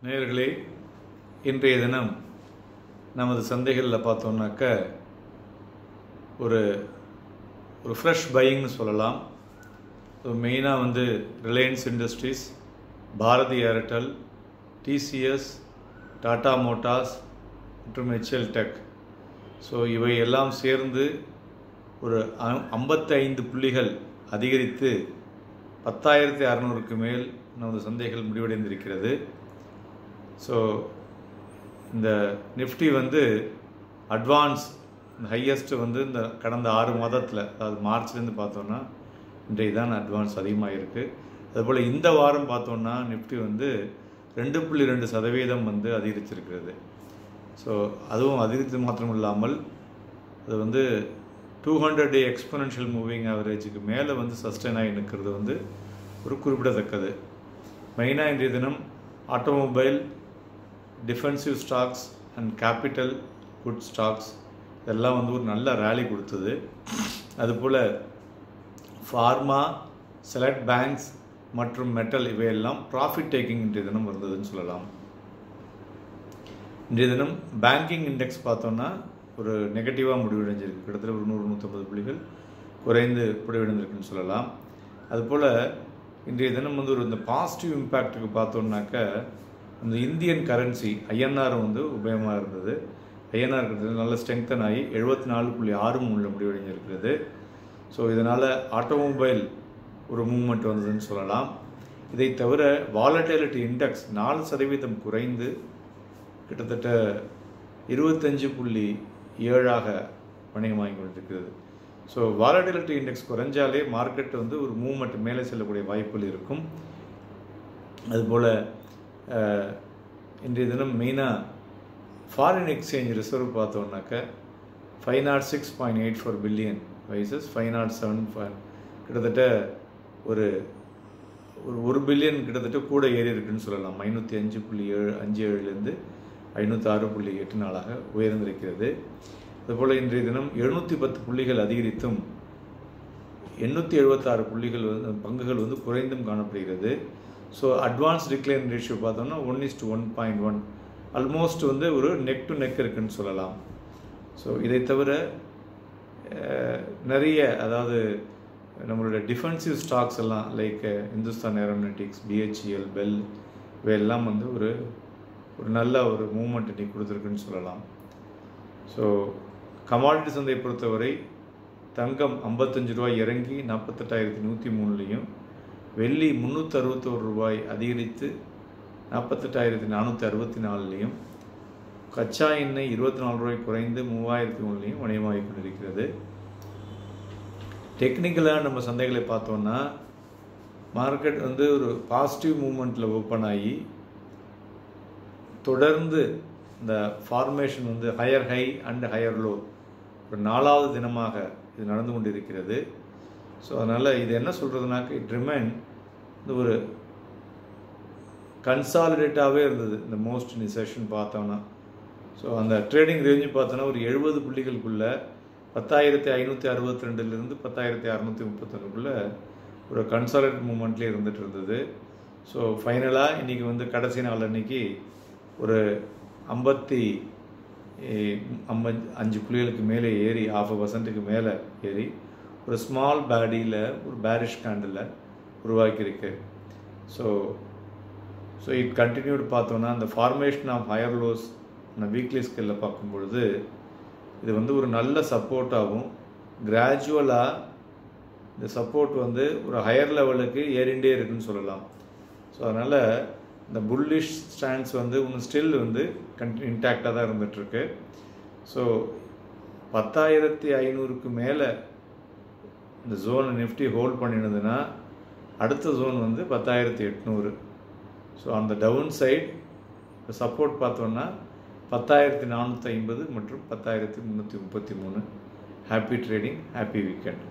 நேயர்களே இன்றைய தினம் நமது சந்தைகளில் பார்த்தோம்னாக்க ஒரு ஒரு ஃப்ரெஷ் பையிங்னு சொல்லலாம் மெயினாக வந்து Reliance Industries Bharti Airtel TCS Tata Motors மற்றும் ஹெச்எல் டெக் ஸோ இவை எல்லாம் சேர்ந்து ஒரு ஐம்பத்தைந்து புள்ளிகள் அதிகரித்து பத்தாயிரத்தி அறநூறுக்கு மேல் நமது சந்தைகள் முடிவடைந்திருக்கிறது ஸோ இந்த நிஃப்டி வந்து அட்வான்ஸ் ஹையஸ்ட் வந்து இந்த கடந்த ஆறு மாதத்தில் அதாவது மார்ச்லேருந்து பார்த்தோன்னா இன்றைய தான் அட்வான்ஸ் அதிகமாக இருக்குது அதுபோல் இந்த வாரம் பார்த்தோன்னா நிஃப்டி வந்து ரெண்டு புள்ளி ரெண்டு சதவீதம் வந்து அதிகரிச்சிருக்கிறது ஸோ அதுவும் அதிகரித்து மாத்திரம் இல்லாமல் அது வந்து two hundred day exponential moving ஆவரேஜுக்கு மேலே வந்து சஸ்டெயின் ஆகி நிற்கிறது வந்து ஒரு குறிப்பிடத்தக்கது மெயினாக இன்றைய தினம் automobile defensive stocks and capital good stocks இதெல்லாம் வந்து ஒரு நல்ல ரேலி கொடுத்தது அதுபோல் ஃபார்மா செலக்ட் பேங்க்ஸ் மற்றும் மெட்டல் இவையெல்லாம் ப்ராஃபிட் டேக்கிங் இன்றைய தினம் இருந்ததுன்னு சொல்லலாம் இன்றைய தினம் பேங்கிங் இண்டெக்ஸ் பார்த்தோன்னா ஒரு நெகட்டிவாக முடிவடைஞ்சிருக்கு கிட்டத்தட்ட ஒரு நூறு நூற்றம்பது புள்ளிகள் குறைந்து முடிவடைந்திருக்குன்னு சொல்லலாம் அதுபோல் இன்றைய தினம் வந்து ஒரு இந்த பாசிட்டிவ் இம்பேக்ட்டுக்கு பார்த்தோம்னாக்க அந்த இந்தியன் கரன்சி ஐஎன்ஆர் வந்து உபயோகமாக இருந்தது ஐஎன்ஆர் நல்ல ஸ்ட்ரெங்தன் ஆகி எழுபத்தி நாலு புள்ளி ஆறு மூணில் முடிவடைஞ்சிருக்கிறது ஸோ இதனால் ஆட்டோமொபைல் ஒரு மூமெண்ட் வந்ததுன்னு சொல்லலாம் இதை தவிர வாலட்டிலிட்டி இண்டெக்ஸ் நாலு சதவீதம் குறைந்து கிட்டத்தட்ட இருபத்தஞ்சு புள்ளி ஏழாக வணிகமாகி கொண்டிருக்கிறது ஸோ வாலட்டிலிட்டி இண்டெக்ஸ் குறைஞ்சாலே மார்க்கெட் வந்து ஒரு மூமெண்ட் மேலே செல்லக்கூடிய வாய்ப்புகள் இருக்கும் அதுபோல் இன்றைய தினம் மெயினாக ஃபாரின் எக்ஸ்சேஞ்ச் ரிசர்வ் பார்த்தோம்னாக்க five nought six point eight four billion versus five nought seven கிட்டத்தட்ட ஒரு ஒரு ஒரு பில்லியன் கிட்டத்தட்ட கூட ஏறி இருக்குன்னு சொல்லலாம் ஐநூற்றி அஞ்சு புள்ளி ஏழு அஞ்சு ஏழுலேருந்து ஐநூற்றி ஆறு புள்ளி எட்டு நாளாக உயர்ந்திருக்கிறது அதுபோல் இன்றைய தினம் எழுநூற்றி பத்து புள்ளிகள் அதிகரித்தும் எண்ணூற்றி எழுபத்தாறு புள்ளிகள் வந்து பங்குகள் வந்து குறைந்தும் காணப்படுகிறது ஸோ அட்வான்ஸ் டிக்ளைன் ரேஷியோ பார்த்தோம்னா one is to one point one almost வந்து ஒரு நெக் டு நெக் இருக்குன்னு சொல்லலாம் ஸோ இதை தவிர நிறைய அதாவது நம்மளுடைய டிஃபென்சிவ் ஸ்டாக்ஸ் எல்லாம் like Hindustan Aeronautics BHEL BEL இவையெல்லாம் வந்து ஒரு ஒரு நல்ல ஒரு மூமெண்ட் இன்னைக்கு கொடுத்துருக்குன்னு சொல்லலாம் ஸோ கமாடிட்டி சந்தையை பொறுத்தவரை தங்கம் ஐம்பத்தஞ்சு ரூபாய் இறங்கி நாற்பத்தெட்டாயிரத்தி நூற்றி மூணுலேயும் வெள்ளி முந்நூற்றி அறுபத்தோரு ரூபாய் அதிகரித்து நாற்பத்தெட்டாயிரத்தி நானூற்றி அறுபத்தி நாலுலேயும் கச்சா எண்ணெய் இருபத்தி நாலு ரூபாய் குறைந்து மூவாயிரத்தி ஒன்றுலேயும் வணிகமாகி கொண்டிருக்கிறது டெக்னிக்கலாக நம்ம சந்தைகளை பார்த்தோன்னா மார்க்கெட் வந்து ஒரு பாசிட்டிவ் மூமெண்ட்டில் ஓப்பன் ஆகி தொடர்ந்து இந்த ஃபார்மேஷன் வந்து higher high and higher low ஒரு நாலாவது தினமாக இது நடந்து கொண்டிருக்கிறது ஸோ அதனால் இது என்ன சொல்கிறதுனாக்க இட் ரிமைன் இந்த ஒரு கன்சாலிடேட்டாகவே இருந்தது இந்த மோஸ்ட் இன் செஷன் பார்த்தோன்னா ஸோ அந்த ட்ரேடிங் ரேஞ்சு பார்த்தோன்னா ஒரு எழுபது புள்ளிகளுக்குள்ளே பத்தாயிரத்தி ஐநூற்றி அறுபத்தி ரெண்டுலேருந்து பத்தாயிரத்தி அறநூற்றி முப்பத்தொன்னுக்குள்ளே ஒரு கன்சாலிடேட் மூமெண்ட்லேயே இருந்துகிட்டு இருந்தது ஸோ ஃபைனலாக இன்றைக்கி வந்து கடைசி நாள் அன்னைக்கு ஒரு ஐம்பத்தி ஐம்பது அஞ்சு புள்ளிகளுக்கு மேலே ஏறி ஆஃப் பர்சன்ட்டுக்கு மேலே ஏறி ஒரு ஸ்மால் பேடியில் ஒரு பேரிஷ் கேண்டில் உருவாக்கியிருக்கு ஸோ ஸோ இட் கண்டினியூடு பார்த்தோன்னா அந்த ஃபார்மேஷன் ஆஃப் ஹையர் லோஸ் நான் வீக்லி ஸ்கேலில் பார்க்கும் பொழுது இது வந்து ஒரு நல்ல சப்போர்ட்டாகவும் கிராஜுவலாக இந்த சப்போர்ட் வந்து ஒரு ஹையர் லெவலுக்கு ஏறிண்டே இருக்குன்னு சொல்லலாம் ஸோ அதனால் இந்த புல்லிஷ் ஸ்டாண்ட்ஸ் வந்து இன்னும் ஸ்டில் வந்து கண்டி இன்டாக்டாக தான் இருந்துகிட்ருக்கு ஸோ பத்தாயிரத்தி ஐநூறுக்கு மேலே இந்த ஜோனை நிஃப்டி ஹோல்ட் பண்ணியிருந்ததுன்னா அடுத்த ஜோன் வந்து பத்தாயிரத்தி எட்நூறு ஸோ அந்த டவுன் சைட் இப்போ சப்போர்ட் பார்த்தோன்னா பத்தாயிரத்தி நானூற்றி ஐம்பது மற்றும் பத்தாயிரத்தி முந்நூற்றி முப்பத்தி மூணு ஹாப்பி ட்ரேடிங் ஹாப்பி வீக்கெண்ட்